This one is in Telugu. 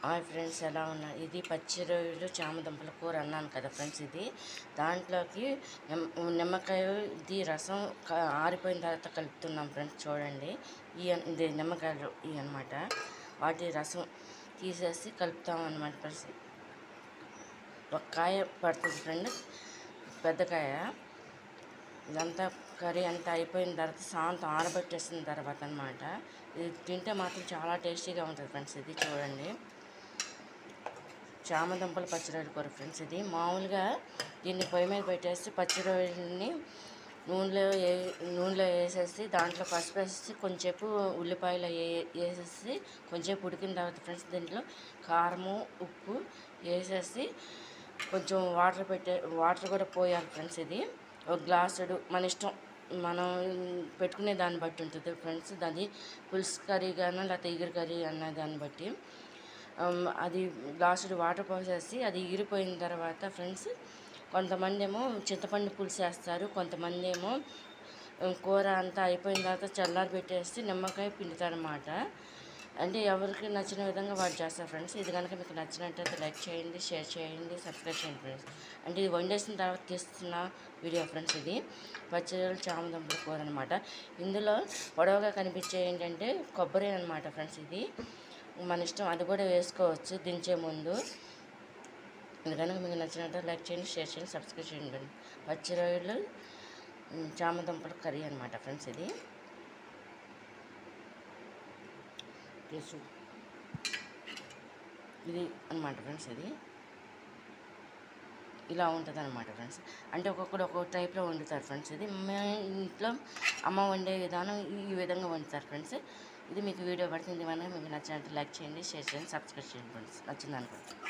హాయ్ ఫ్రెండ్స్ ఎలా ఉన్నారు ఇది పచ్చి రొయ్యలు చామదుంపల కూర అన్నాను కదా ఫ్రెండ్స్ ఇది దాంట్లోకి నిమ్మ నిమ్మకాయ ఇది రసం క- ఆరిపోయిన తర్వాత కలుపుతున్నాం ఫ్రెండ్స్ చూడండి ఈ అన్- ఇది నిమ్మకాయలు ఇవి అనమాట వాటి రసం తీసేసి కలుపుతాం అనమాట ఫ్రెండ్స్ ఒక కాయ పడుతుంది ఫ్రెండ్ పెద్ద కాయ ఇదంతా కర్రీ అంతా అయిపోయిన తర్వాత సాంతం ఆరబెట్టేసిన తర్వాత అనమాట ఇది తింటే మాత్రం చాలా టేస్టీగా ఉంటుంది ఫ్రెండ్స్ ఇది చూడండి చామదుంపల పచ్చిరొయ్యల కూర ఫ్రెండ్స్ ఇది మామూలుగా దీన్ని పొయ్యి మీద పెట్టేసి పచ్చిరొయ్యలని నూనెలో వే నూనెలో వేసేసి దాంట్లో పసుపు వేసేసి కొంచెంసేపు ఉల్లిపాయలు వే- వేసేసి కొంచెంసేపు ఉడికిన తర్వాత ఫ్రెండ్స్ దీంట్లో కారము ఉప్పు వేసేసి కొంచెం వాటర్ పెట్టే వాటర్ కూడా పోయాలి ఫ్రెండ్స్ ఇది ఒక గ్లాసుడు మన ఇష్టం మనం పెట్టుకునే దాన్ని బట్టి ఉంటుంది ఫ్రెండ్స్ దాన్ని పులుసు కర్రీ కానీ లేకపోతే ఇగురు కర్రీ అన్న దాన్ని బట్టి ఆమ్, అది గ్లాసుడు వాటర్ పోసేసి అది ఇగిరిపోయిన తర్వాత ఫ్రెండ్స్ కొంతమంది ఏమో చింతపండు పులుసు వేస్తారు కొంతమంది ఏమో ఉమ్, కూర అంతా అయిపోయిన తర్వాత చల్లారి పెట్టేసి నిమ్మకాయ పిండుతారన్నమాట అంటే ఎవరికి నచ్చిన విధంగా వాళ్ళు చేస్తారు ఫ్రెండ్స్ ఇది కనుక మీకు నచ్చినట్టయితే లైక్ చేయండి షేర్ చేయండి సబ్స్క్రైబ్ చేయండి ఫ్రెండ్స్ అంటే ఇది వండేసిన తర్వాత తీస్తున్న వీడియో ఫ్రెండ్స్ ఇది పచ్చడి చామదుంపల కూర అనమాట ఇందులో పొడవుగా కనిపించే ఏంటంటే కొబ్బరి అనమాట ఫ్రెండ్స్ ఇది మన ఇష్టం అది కూడా వేసుకోవచ్చు దించే ముందు ఇది కనుక మీకు నచ్చినట్టు లైక్ చేయండి షేర్ చేయండి సబ్స్క్రైబ్ చేయండి పచ్చి రొయ్యలు ఉమ్, చామదుంపల కర్రీ అనమాట ఫ్రెండ్స్ ఇది ప్లస్ ఇది అనమాట ఫ్రెండ్స్ ఇది ఇలా ఉంటుంది అనమాట ఫ్రెండ్స్ అంటే ఒక్కొక్కరు ఒక్కొక్క టైప్లో వండుతారు ఫ్రెండ్స్ ఇది మా ఇంట్లో అమ్మ వండే విధానం ఈ- ఈ విధంగా వండుతారు ఫ్రెండ్స్ ఇది మీకు వీడియో పడుతుంది మనకి మీకు నచ్చినట్టు లైక్ చేయండి షేర్ చేయండి సబ్స్క్రైబ్ చేయండి ఫ్రెండ్స్ నచ్చింది అనుకుంటున్నాను